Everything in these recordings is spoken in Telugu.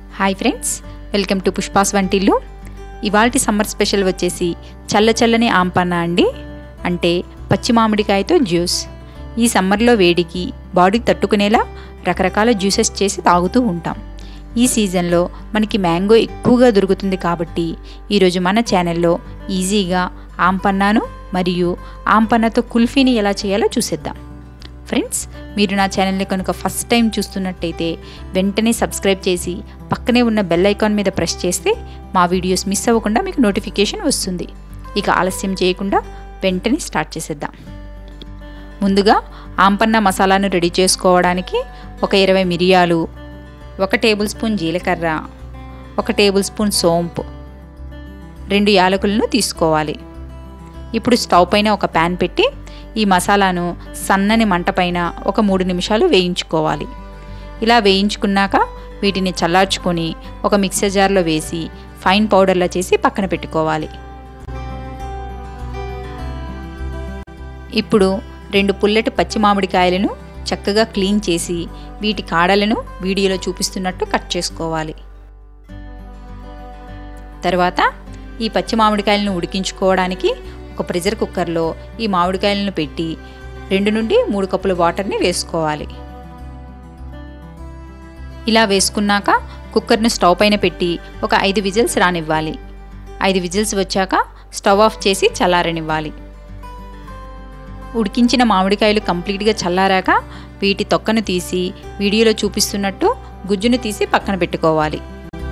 హాయ్ ఫ్రెండ్స్ వెల్కమ్ టు పుష్పాస్ వంటిల్లు ఇవాల్టి సమ్మర్ స్పెషల్ వచ్చేసి చల్ల చల్లని ఆంపన్న అండి అంటే పచ్చి మామిడికాయతో జ్యూస్ ఈ సమ్మర్లో వేడికి బాడీకి తట్టుకునేలా రకరకాల జ్యూసెస్ చేసి తాగుతూ ఉంటాం ఈ సీజన్లో మనకి మ్యాంగో ఎక్కువగా దొరుకుతుంది కాబట్టి ఈరోజు మన ఛానల్లో ఈజీగా ఆంపన్నాను మరియు ఆంపన్నతో కుల్ఫీని ఎలా చేయాలో చూసేద్దాం ఫ్రెండ్స్ మీరు నా ఛానల్ని కనుక ఫస్ట్ టైం చూస్తున్నట్టయితే వెంటనే సబ్స్క్రైబ్ చేసి పక్కనే ఉన్న బెల్ ఐకాన్ మీద ప్రెస్ చేస్తే మా వీడియోస్ మిస్ అవ్వకుండా మీకు నోటిఫికేషన్ వస్తుంది ఇక ఆలస్యం చేయకుండా వెంటనే స్టార్ట్ చేసేద్దాం ముందుగా ఆంపన్న మసాలాను రెడీ చేసుకోవడానికి ఒక ఇరవై మిరియాలు ఒక టేబుల్ స్పూన్ జీలకర్ర ఒక టేబుల్ స్పూన్ సోంపు రెండు యాలకులను తీసుకోవాలి ఇప్పుడు స్టవ్ పైన ఒక ప్యాన్ పెట్టి ఈ మసాలాను సన్నని మంట పైన ఒక మూడు నిమిషాలు వేయించుకోవాలి ఇలా వేయించుకున్నాక వీటిని చల్లార్చుకొని ఒక మిక్సర్ జార్లో వేసి ఫైన్ పౌడర్లా చేసి పక్కన పెట్టుకోవాలి ఇప్పుడు రెండు పుల్లటి పచ్చి మామిడికాయలను చక్కగా క్లీన్ చేసి వీటి కాడలను వీడియోలో చూపిస్తున్నట్టు కట్ చేసుకోవాలి తర్వాత ఈ పచ్చి మామిడికాయలను ఉడికించుకోవడానికి ఒక ప్రెషర్ కుక్కర్లో ఈ మామిడికాయలను పెట్టి రెండు నుండి మూడు కప్పుల వాటర్ని వేసుకోవాలి ఇలా వేసుకున్నాక కుక్కర్ను స్టవ్ పైన పెట్టి ఒక ఐదు విజిల్స్ రానివ్వాలి ఐదు విజిల్స్ వచ్చాక స్టవ్ ఆఫ్ చేసి చల్లారనివ్వాలి ఉడికించిన మామిడికాయలు కంప్లీట్గా చల్లారాక వీటి తొక్కను తీసి వీడియోలో చూపిస్తున్నట్టు గుజ్జును తీసి పక్కన పెట్టుకోవాలి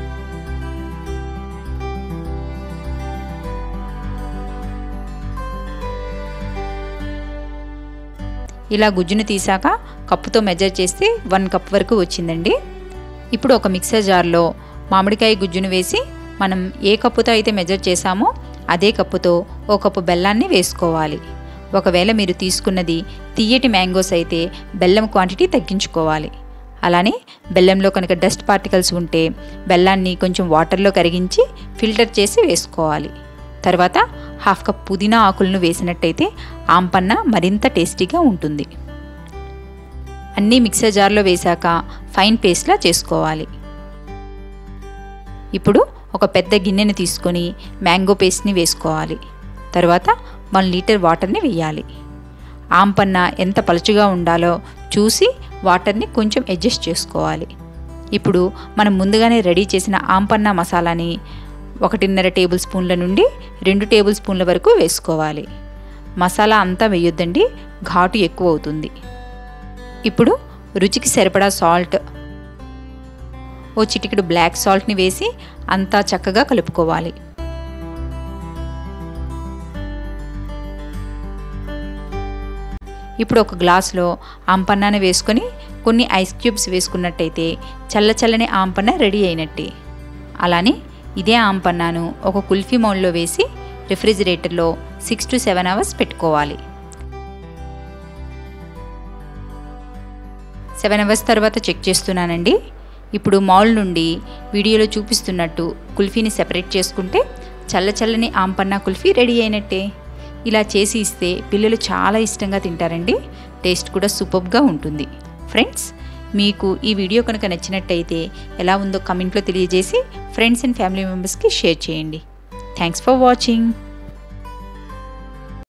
ఇలా గుజ్జును తీసాక కప్పుతో మెజర్ చేస్తే వన్ కప్ వరకు వచ్చిందండి ఇప్పుడు ఒక మిక్సర్ జార్లో మామిడికాయ గుజ్జును వేసి మనం ఏ కప్పుతో అయితే మెజర్ చేసామో అదే కప్పుతో ఓ కప్పు బెల్లాన్ని వేసుకోవాలి ఒకవేళ మీరు తీసుకున్నది తీయటి మ్యాంగోస్ అయితే బెల్లం క్వాంటిటీ తగ్గించుకోవాలి అలానే బెల్లంలో కనుక డస్ట్ పార్టికల్స్ ఉంటే బెల్లాన్ని కొంచెం వాటర్లో కరిగించి ఫిల్టర్ చేసి వేసుకోవాలి తర్వాత హాఫ్ కప్ పుదీనా ఆకులను వేసినట్టయితే ఆంపన్న మరింత టేస్టీగా ఉంటుంది అన్నీ మిక్సర్ జార్లో వేశాక ఫైన్ పేస్ట్లా చేసుకోవాలి ఇప్పుడు ఒక పెద్ద గిన్నెని తీసుకొని మ్యాంగో పేస్ట్ని వేసుకోవాలి తర్వాత వన్ లీటర్ వాటర్ని వేయాలి ఆంపన్న ఎంత పలుచుగా ఉండాలో చూసి వాటర్ని కొంచెం అడ్జస్ట్ చేసుకోవాలి ఇప్పుడు మనం ముందుగానే రెడీ చేసిన ఆంపన్న మసాలాని ఒకటిన్నర టేబుల్ స్పూన్ల నుండి రెండు టేబుల్ స్పూన్ల వరకు వేసుకోవాలి మసాలా అంతా వేయొద్దండి ఘాటు ఎక్కువ అవుతుంది ఇప్పుడు రుచికి సరిపడా సాల్ట్ ఓ చిటికెడు బ్లాక్ సాల్ట్ని వేసి అంతా చక్కగా కలుపుకోవాలి ఇప్పుడు ఒక గ్లాస్లో ఆంపన్నాను వేసుకొని కొన్ని ఐస్ క్యూబ్స్ వేసుకున్నట్టయితే చల్ల చల్లని ఆంపన్న రెడీ అయినట్టే అలానే ఇదే ఆంపన్నాను ఒక కుల్ఫీ మౌల్డ్లో వేసి రిఫ్రిజిరేటర్లో సిక్స్ టు సెవెన్ అవర్స్ పెట్టుకోవాలి సెవెన్ అవర్స్ తర్వాత చెక్ చేస్తున్నానండి ఇప్పుడు మౌల్ నుండి వీడియోలో చూపిస్తున్నట్టు కుల్ఫీని సెపరేట్ చేసుకుంటే చల్ల చల్లని ఆంపన్న కుల్ఫీ రెడీ అయినట్టే ఇలా చేసి ఇస్తే పిల్లలు చాలా ఇష్టంగా తింటారండి టేస్ట్ కూడా సూపర్గా ఉంటుంది ఫ్రెండ్స్ మీకు ఈ వీడియో కనుక నచ్చినట్టయితే ఎలా ఉందో కమెంట్లో తెలియజేసి ఫ్రెండ్స్ అండ్ ఫ్యామిలీ మెంబర్స్కి షేర్ చేయండి థ్యాంక్స్ ఫర్ వాచింగ్